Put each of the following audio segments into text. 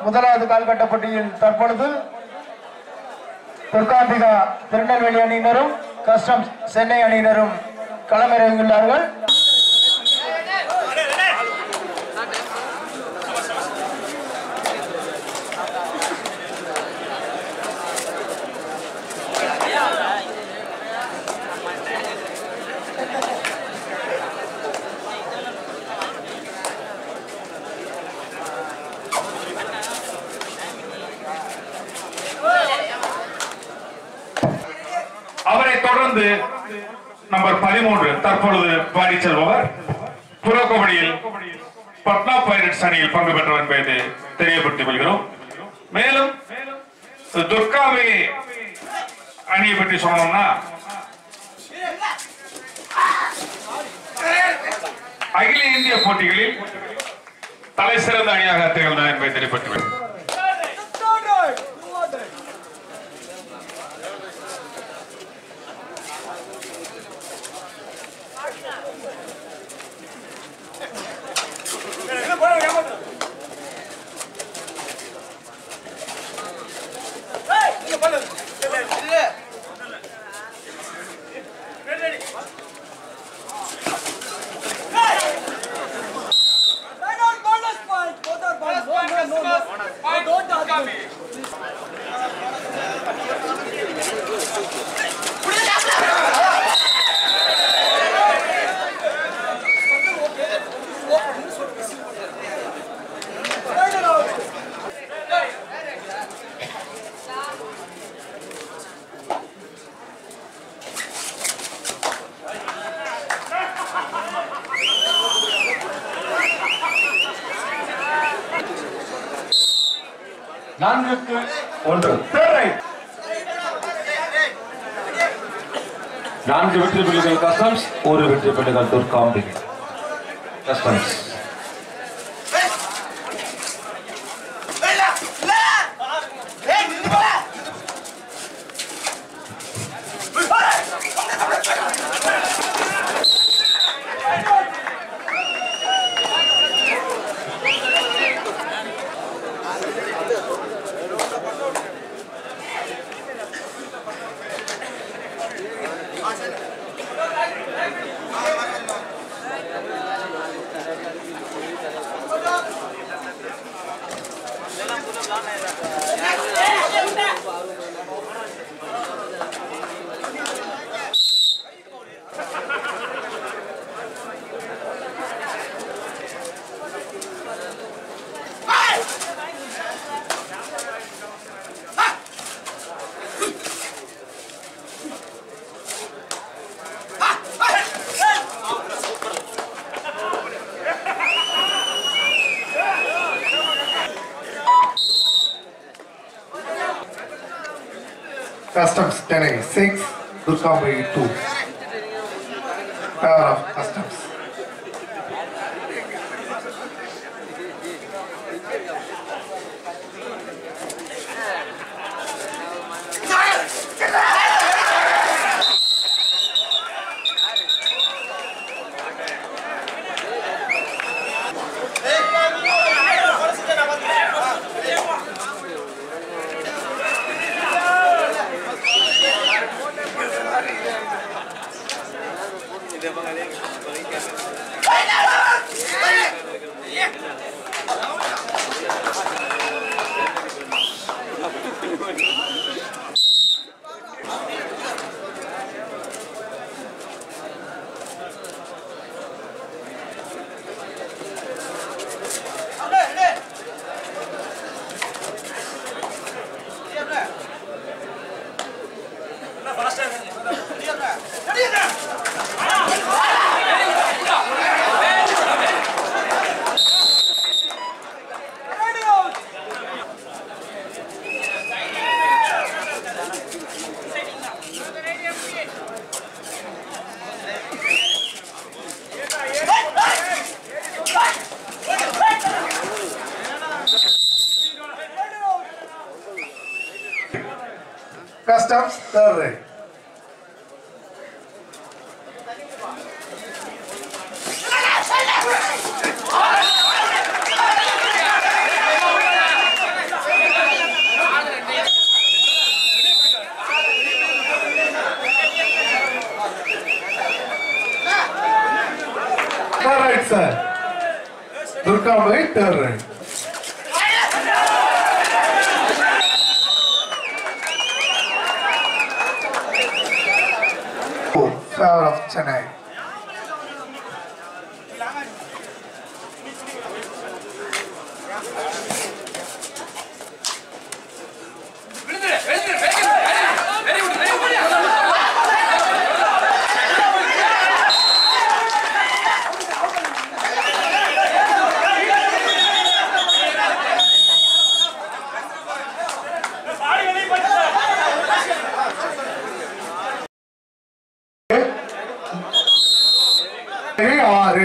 முதலாவது கால்கட்ட போட்டியில் தற்பொழுது துர்காம்பிகா திருநெல்வேலி அணியினரும் கஸ்டம்ஸ் சென்னை அணியினரும் களமிறங்குள்ளார்கள் அவரை தொடர்ந்து நம்பர் பதிமூன்று தற்பொழுது பாடி செல்பவர் புரோ கபடியில் பட்னா பைரட்ஸ் அணியில் பங்கு பெற்றவர் என்பதை தெரியப்படுத்திக் கொள்கிறோம் மேலும் துர்காவை அணியை பற்றி சொன்னோம்னா அகில இந்திய போட்டிகளில் தலை சிறந்த அணியாக திகழ்ந்தது என்பதை தெரியப்படுத்திக் நான்குக்கு ஒன்று நான்கு வெற்றி புள்ளிகள் கஸ்டம்ஸ் ஒரு வெற்றி புள்ளிகள் Durgambigai customs Customs Chennai 6, Durgambay 2. Power of Customs. Customs third rate. third right. Four, favor of Chennai. ஏழு, ஆறு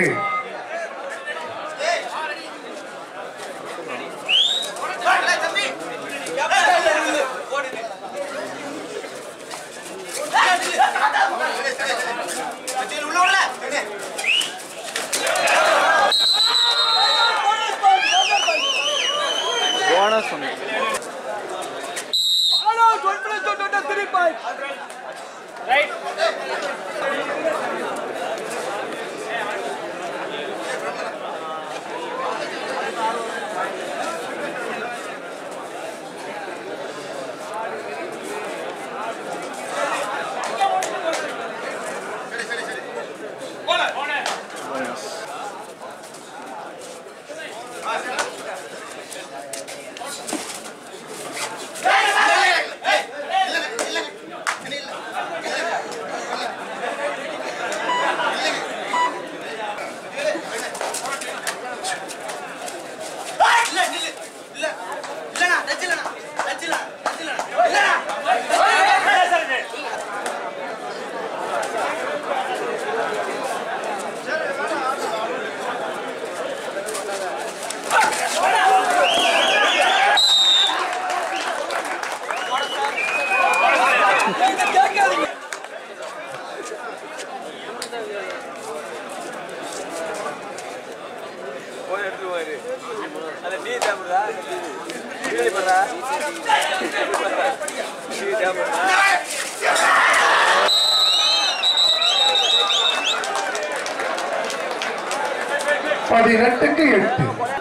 பதினெட்டுக்கு எட்டு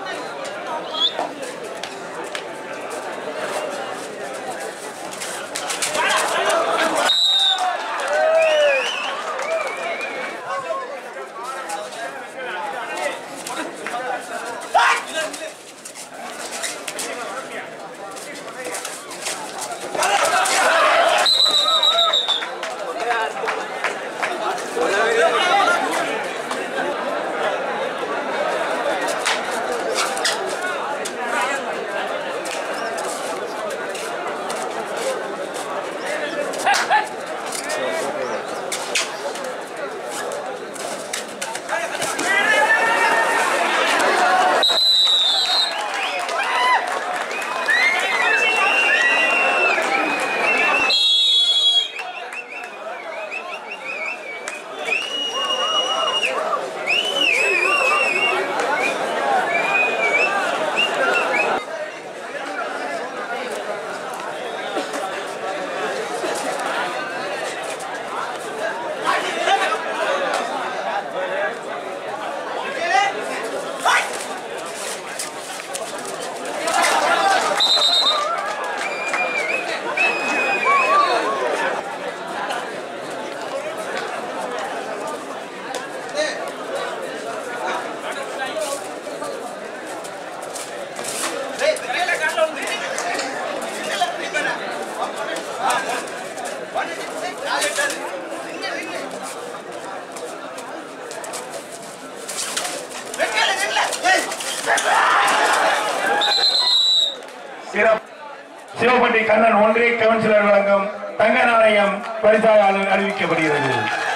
சிறப்பு சிவபட்டி கண்ணன் ஒன்றிய கவுன்சிலர் வழங்கும் தங்க நாணயம் பரிசாக அறி- அறிவிக்கப்படுகிறது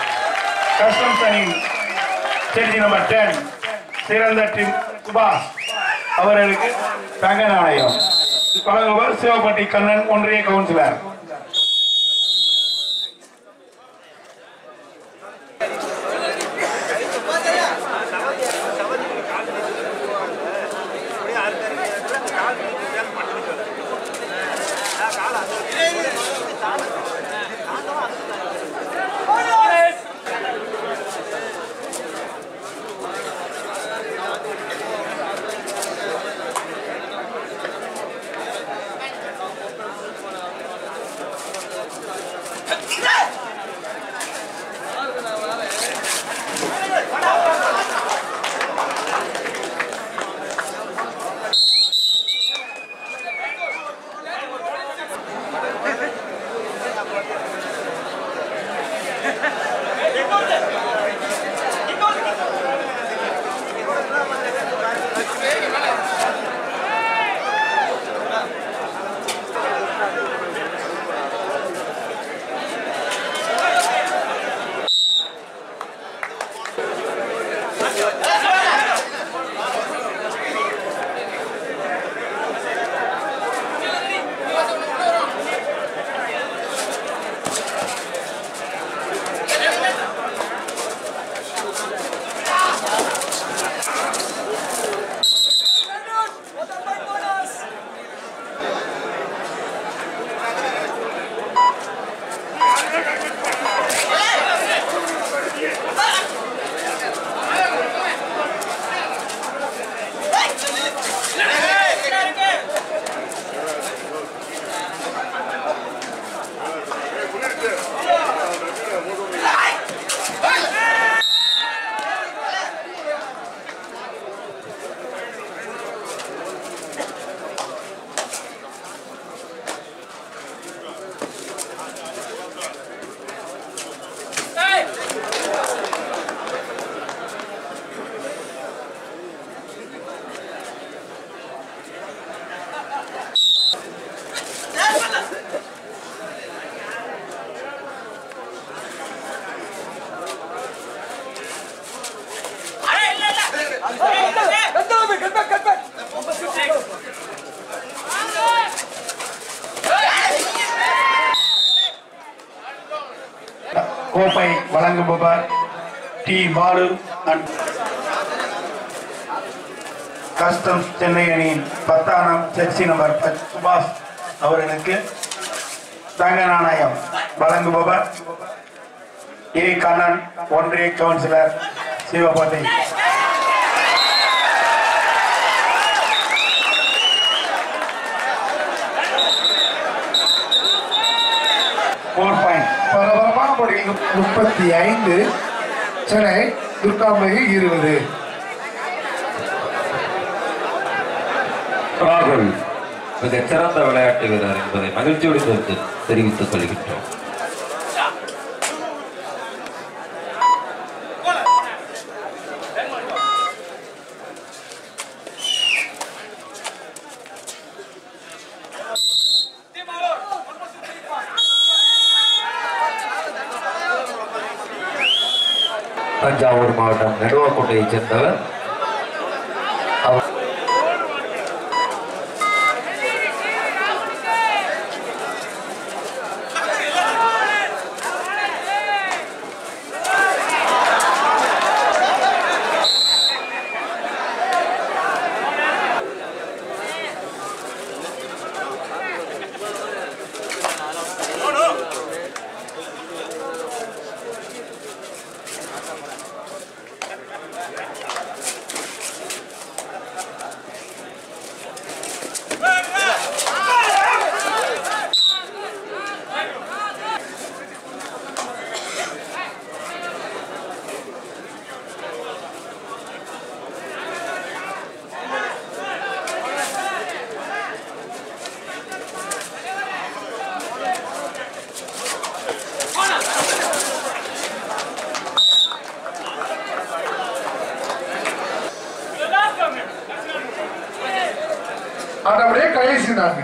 கஸ்டம்ஸ் அணி செல்சி நம்பர் டென் சிறந்த டீம் சுபாஷ் அவர்களுக்கு தங்க நாணயம் வழங்குவர் சிவபட்டி கண்ணன் ஒன்றிய கவுன்சிலர் கோப்பை வழங்குபவர் T Balu and customs Chennai அணியின் பத்தாம் ஜெர்சி நம்பர் பத் சுபாஷ் அவர்களுக்கு தங்க நாணயம் வழங்குபவர் ஏ கண்ணன் ஒன்றிய கவுன்சிலர் சிவபாட்டி ஃபோர் பாயிண்ட் பரபரப்பான போட்டியில் முப்பத்தி ஐந்து சென்னை துர்காம்பகை இருபது ராகுல் மிகச் சிறந்த விளையாட்டு வீரர் என்பதை மகிழ்ச்சியோடு தெரிவித்து தெரிவித்துக் கொள்கின்றோம் தஞ்சாவூர் மாவட்டம் நெடுவாக்கோட்டையைச் சேர்ந்தவர் அவர் அது அப்படியே கடைசி நான்கு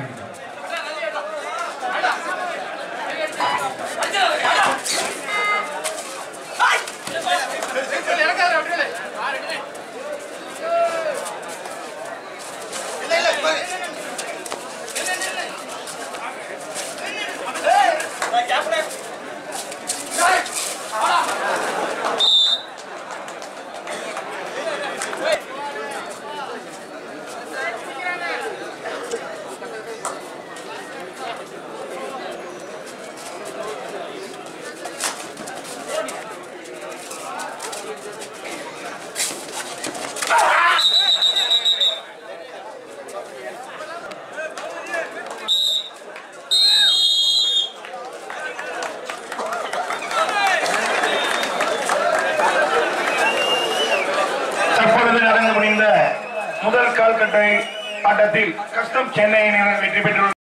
தற்பொழுது நடந்து முடிந்த முதல் கால்கட்டை ஆட்டத்தில் கஸ்டம் சென்னையினர் வெற்றி பெற்றுள்ளனர்